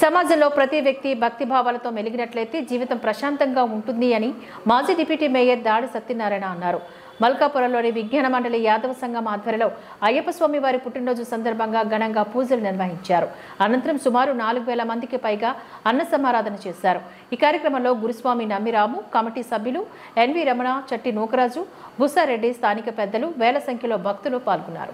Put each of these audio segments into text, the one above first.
సమాజంలో ప్రతి వ్యక్తి భక్తి భావాలతో మెలిగినట్లయితే జీవితం ప్రశాంతంగా ఉంటుంది అని మాజీ డిప్యూటీ మేయర్ దాడి సత్యనారాయణ అన్నారు మల్కాపురంలోని విజ్ఞాన మండలి యాదవ సంఘం ఆధ్వర్యంలో అయ్యప్ప స్వామి వారి పుట్టినరోజు సందర్భంగా ఘనంగా పూజలు నిర్వహించారు అనంతరం సుమారు నాలుగు వేల మందికి పైగా అన్న సమారాధన చేశారు ఈ కార్యక్రమంలో గురుస్వామి నమ్మిరాము కమిటీ సభ్యులు ఎన్వి రమణ చట్టి నూకరాజు బుసారెడ్డి స్థానిక పెద్దలు వేల సంఖ్యలో భక్తులు పాల్గొన్నారు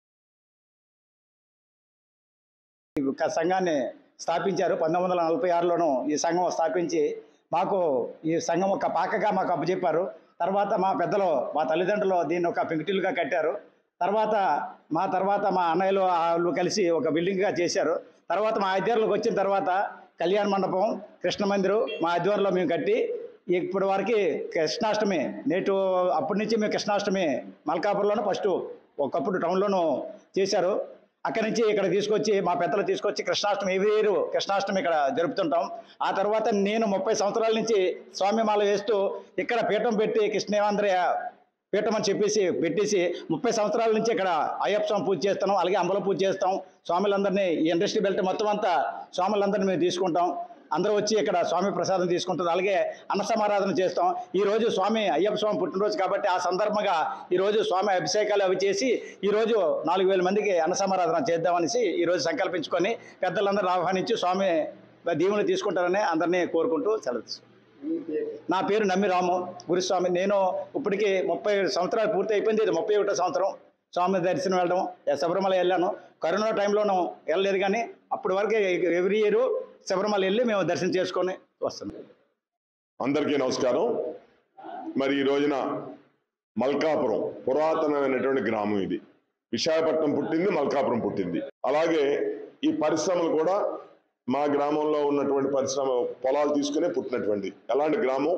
ఈ ఒక సంఘాన్ని స్థాపించారు పంతొమ్మిది వందల నలభై ఆరులోనూ ఈ సంఘం స్థాపించి మాకు ఈ సంఘం ఒక పాకగా మాకు అప్పచెప్పారు తర్వాత మా పెద్దలు మా తల్లిదండ్రులు దీన్ని ఒక పెంకుటిల్లుగా కట్టారు తర్వాత మా తర్వాత మా అన్నయ్యలు వాళ్ళు కలిసి ఒక బిల్డింగ్గా చేశారు తర్వాత మా అధ్వర్యంలోకి వచ్చిన తర్వాత కళ్యాణ మండపం కృష్ణ మందిరం మా అధ్వర్యంలో మేము కట్టి ఇప్పటి వరకు కృష్ణాష్టమి నేటు అప్పటి నుంచి మేము కృష్ణాష్టమి మల్కాపురంలోనే ఫస్ట్ ఒకప్పుడు టౌన్లోనూ చేశారు అక్కడి నుంచి ఇక్కడ తీసుకొచ్చి మా పెద్దలు తీసుకొచ్చి కృష్ణాష్టమి ఎవ్రీ ఇయర్ కృష్ణాష్టమి ఇక్కడ జరుపుతుంటాం ఆ తర్వాత నేను ముప్పై సంవత్సరాల నుంచి స్వామి మాల వేస్తూ ఇక్కడ పీఠం పెట్టి కృష్ణేవాంధ్రయ పీఠం అని చెప్పేసి పెట్టేసి ముప్పై సంవత్సరాల నుంచి ఇక్కడ అయ్యప్ప స్వామి పూజ చేస్తాం అలాగే అంబల పూజ చేస్తాం స్వాములందరినీ ఈ ఇండస్ట్రీ బెల్ట్ మొత్తం అంతా స్వాములందరినీ మేము తీసుకుంటాం అందరూ వచ్చి ఇక్కడ స్వామి ప్రసాదం తీసుకుంటారు అలాగే అన్న సమారాధన చేస్తాం ఈ రోజు స్వామి అయ్యప్ప స్వామి పుట్టినరోజు కాబట్టి ఆ సందర్భంగా ఈ రోజు స్వామి అభిషేకాలు అవి చేసి ఈ రోజు నాలుగు వేల మందికి అన్న సమారాధన చేద్దామనేసి ఈ రోజు సంకల్పించుకొని పెద్దలందరూ ఆహ్వానించి స్వామి దీవుని తీసుకుంటారని అందరినీ కోరుకుంటూ సెలవు తీసుకుంటాం. నా పేరు నమ్మి రాము గురుస్వామి నేను ఇప్పటికి ముప్పై సంవత్సరాలు పూర్తి అయిపోయింది ఇది ముప్పై ఒకటో సంవత్సరం స్వామి దర్శనం వెళ్ళడం శబరిమల వెళ్ళాను కరోనా టైంలోనూ వెళ్ళలేదు కానీ అప్పటి వరకే ఎవ్రీ ఇయర్ శబరిమల వెళ్ళి మేము దర్శనం చేసుకొని వస్తున్నాం అందరికీ నమస్కారం మరి ఈ రోజున మల్కాపురం పురాతనమైనటువంటి గ్రామం ఇది విశాఖపట్నం పుట్టింది మల్కాపురం పుట్టింది అలాగే ఈ పరిశ్రమలు కూడా మా గ్రామంలో ఉన్నటువంటి పరిశ్రమ పొలాలు తీసుకునే పుట్టినటువంటి ఎలాంటి గ్రామం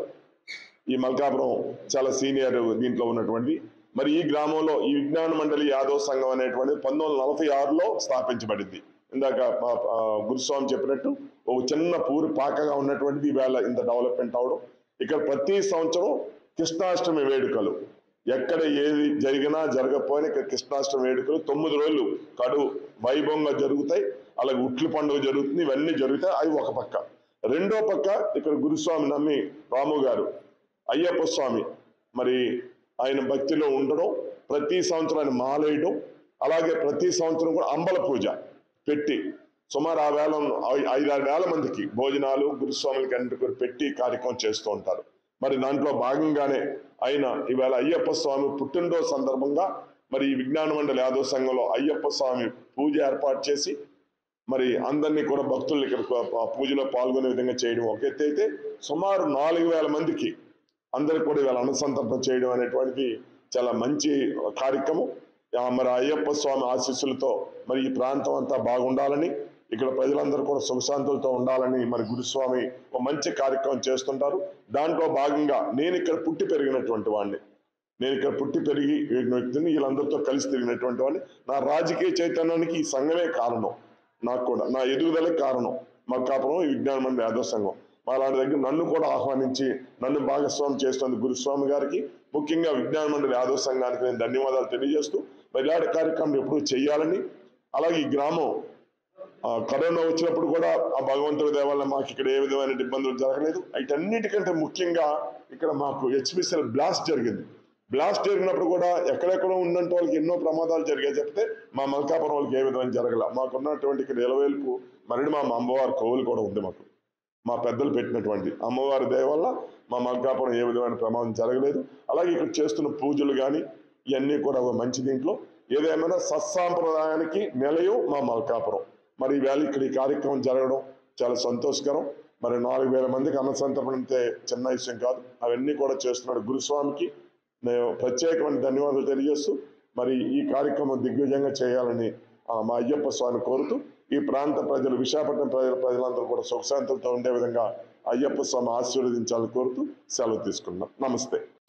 ఈ మల్కాపురం చాలా సీనియర్ దీంట్లో ఉన్నటువంటి మరి ఈ గ్రామంలో ఈ విజ్ఞాన మండలి యాదవ్ సంఘం అనేటువంటి పంతొమ్మిది వందల నలభై ఆరులో స్థాపించబడింది ఇందాక మా, ఆ, గురుస్వామి చెప్పినట్టు ఒక చిన్న పూరి పాకగా ఉన్నటువంటిది ఈవేళ ఇంత డెవలప్మెంట్ అవడం ఇక్కడ ప్రతి సంవత్సరం కృష్ణాష్టమి వేడుకలు ఎక్కడ ఏది జరిగినా జరగకపోయినా ఇక్కడ కృష్ణాష్టమి వేడుకలు తొమ్మిది రోజులు కడు వైభవంగా జరుగుతాయి అలాగే ఉట్లు పండుగ జరుగుతుంది ఇవన్నీ జరుగుతాయి అవి ఒక పక్క రెండో పక్క ఇక్కడ గురుస్వామి నమ్మి రాము గారు అయ్యప్ప స్వామి మరి ఆయన భక్తిలో ఉండడం ప్రతి సంవత్సరం ఆయన మాలేయడం అలాగే ప్రతి సంవత్సరం కూడా అంబల పూజ పెట్టి సుమారు ఆ వేల ఐ- ఐదారు వేల మందికి భోజనాలు గురుస్వాములకి అన్నిటి కూడా పెట్టి కార్యక్రమం చేస్తూ ఉంటారు మరి దాంట్లో భాగంగానే ఆయన ఈవేళ అయ్యప్ప స్వామి పుట్టినరోజు సందర్భంగా మరి ఈ విజ్ఞాన మండలి యాదవ సంఘంలో అయ్యప్ప స్వామి పూజ ఏర్పాటు చేసి మరి అందరినీ కూడా భక్తులు ఇక్కడ ప- పూజలో పాల్గొనే విధంగా చేయడం ఒక ఎత్తు అయితే సుమారు నాలుగు వేల మందికి అందరికి కూడా ఇవాళ అనుసంతర్పణ చేయడం అనేటువంటిది చాలా మంచి కార్యక్రమం ఆ మరి అయ్యప్ప స్వామి ఆశీస్సులతో మరి ఈ ప్రాంతం అంతా బాగుండాలని ఇక్కడ ప్రజలందరూ కూడా సుఖశాంతులతో ఉండాలని మరి గురుస్వామి ఒక మంచి కార్యక్రమం చేస్తుంటారు దాంట్లో భాగంగా నేను ఇక్కడ పుట్టి పెరిగినటువంటి వాడిని నేను ఇక్కడ పుట్టి పెరిగి వీరిని వ్యక్తిని వీళ్ళందరితో కలిసి తిరిగినటువంటి వాడిని నా రాజకీయ చైతన్యానికి ఈ సంఘమే కారణం నాకు కూడా నా ఎదుగుదలకి కారణం మా కాపురం ఈ విజ్ఞాన మండలి యాదవ సంఘం అలాంటి దగ్గర నన్ను కూడా ఆహ్వానించి నన్ను భాగస్వామి చేస్తుంది గురుస్వామి గారికి ముఖ్యంగా విజ్ఞాన మండలి యాదవ సంఘానికి నేను ధన్యవాదాలు తెలియజేస్తూ మరి ఇలాంటి కార్యక్రమం ఎప్పుడు చేయాలని అలాగే ఈ గ్రామం ఆ, కరోనా వచ్చినప్పుడు కూడా ఆ భగవంతుడి దేవాల మాకు ఇక్కడ ఏ విధమైన ఇబ్బందులు జరగలేదు వీటన్నిటికంటే ముఖ్యంగా ఇక్కడ మాకు హెచ్పిసిఎల్ బ్లాస్ట్ జరిగింది బ్లాస్ట్ జరిగినప్పుడు కూడా ఎక్కడెక్కడో ఉన్నంటి వాళ్ళకి ఎన్నో ప్రమాదాలు జరిగాయి చెప్తే మా మల్కాపురం వాళ్ళకి ఏ విధమైన జరగల మాకున్నటువంటి ఇక్కడ ఇలవేల్పు మరిడి మా అమ్మవారి కోవులు కూడా ఉంది మాకు మా పెద్దలు పెట్టినటువంటి అమ్మవారి దయ వల్ల మా మల్కాపురం ఏ విధమైన ప్రమాదం జరగలేదు అలాగే ఇక్కడ చేస్తున్న పూజలు కానీ ఇవన్నీ కూడా ఒక మంచి దీంట్లో ఏదేమైనా సత్సాంప్రదాయానికి నిలయం మా మల్కాపురం మరి ఈవేళ ఇక్కడ ఈ కార్యక్రమం జరగడం చాలా సంతోషకరం మరి నాలుగు వేల మందికి అన్నసంతర్పణ అంటే చిన్న విషయం కాదు అవన్నీ కూడా చేస్తున్నాడు గురుస్వామికి నేను ప్రత్యేకమైన ధన్యవాదాలు తెలియజేస్తూ మరి ఈ కార్యక్రమం దిగ్విజయంగా చేయాలని ఆ, మా అయ్యప్ప స్వామిని కోరుతూ ఈ ప్రాంత ప్రజలు విశాఖపట్నం ప్రజల ప్రజలందరూ కూడా సుఖశాంతులతో ఉండే విధంగా అయ్యప్ప స్వామి ఆశీర్వదించాలని కోరుతూ సెలవు తీసుకున్నాం నమస్తే